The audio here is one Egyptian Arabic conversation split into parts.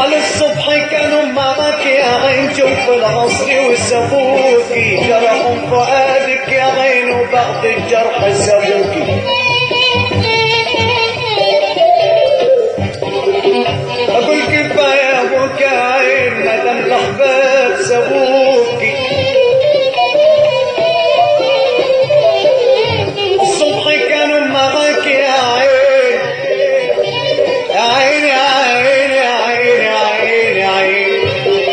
امال الصبح كانوا معك يا عين شوف العصر وسابوكي جرحهم فؤادك يا عين وبعد الجرح سابوكي اقول كفايه يا ابوك يا عين مدام الاحباب سابوكي الصبح كانوا معك يا عين يا عين يا عين يا عين يا عين يا عين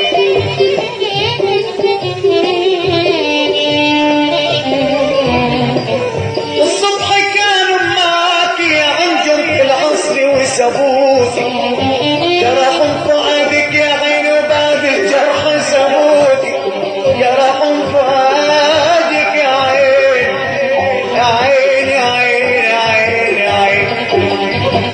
الصبح كانوا معك يا عنجم في العصر وسابوك جرحوا فؤادك يا عين وبعد الجرح سابوك جرحوا فؤادك يا عين يا عين يا عين يا عين يا عين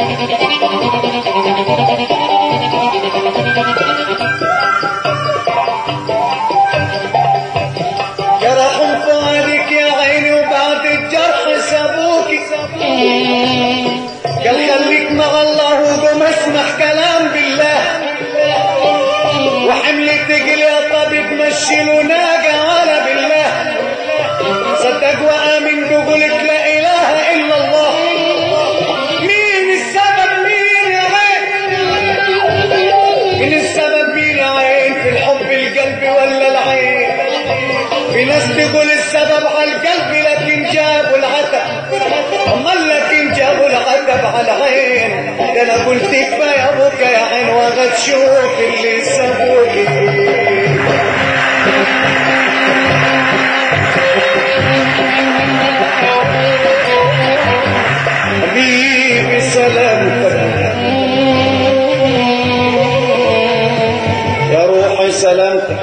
جرحوا فؤادك يا عيني وبعد الجرح سابوكي قال خليك مع الله وقوم اسمع كلام بالله وحمل تقل يا طبيب مشي له ناقة على بالله صدق وآمن بقولك لا إله إلا الله مين السبب مين يا عين مين السبب مين يا عين في الحب القلب ولا العين في ناس تقول السبب على القلب لكن جابوا العتب امال لكن جابوا العتب على العين ده انا قلت كفايه ابوك يا عين وغد شوف اللي سابوك حبيبي سلامتك يا روحي سلامتك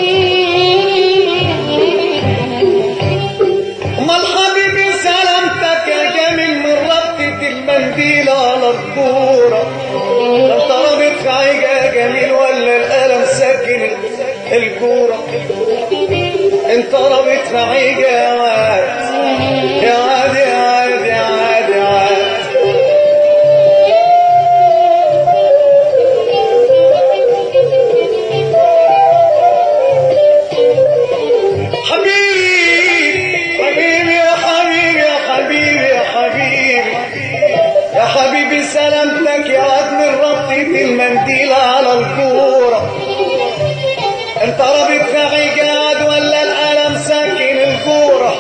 امال حبيبي سلامتك يا جميل من ربطة المنديل على الكورة ده انت رابط خايجة يا جميل ولا القلم ساكن الكورة انت رابط خايجة يا واد يا واد يا واد يا واد يا واد حبيبي حبيبي يا حبيبي يا حبيبي يا حبيبي يا حبيبي سلامتك يا واد من ربطة المنديل على الكورة انت رابط في قاعد ولا القلم ساكن الكورة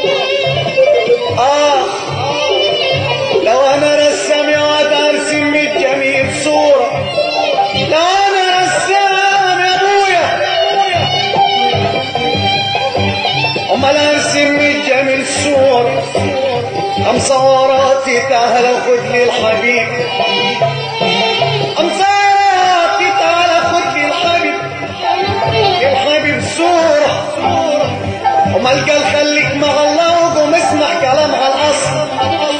اه لو انا رسام يا واد ارسم الجميل صورة لو انا رسام يا ابويا امال ارسم الجميل صورة ام صوراتي تعال خد لي الحبيب ام صوراتي تعال خد لي الحبيب الحبيب صورة امال قال خليك مع الله وقوم اسمع كلام على الاصل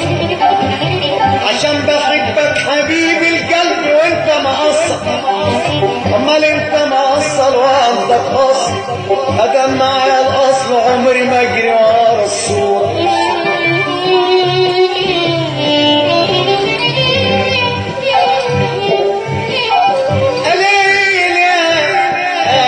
عشان بحبك حبيبي القلب وانت مقصر امال انت مقصر وعندك اصل ادم معايا الاصل عمري ما اجري ورا الصوره قليل يا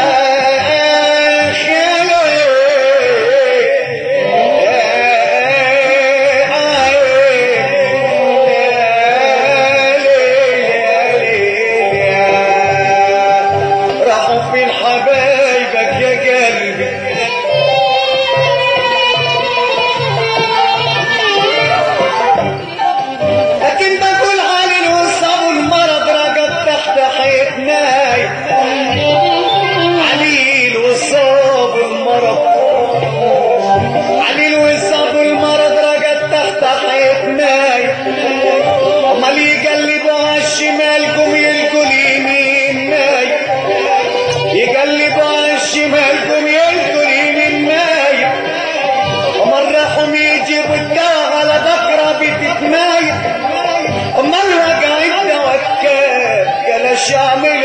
راحوا فين حبايبك يا قلبي لكن بقول علي الوصاب والمرض رقد تحت حيط نايم علي الوصاب والمرض علي الوصاب والمرض رقد تحت حيط نايم امال يقلبوا على الشمال قوم يلقوا اليمين نايم يقلبوا على الشمال قوم يلقوا اليمين نايم امال راحوا يجيبوا الدواء على بكره بتتنايم امال وقع التوكل قال اش اعمل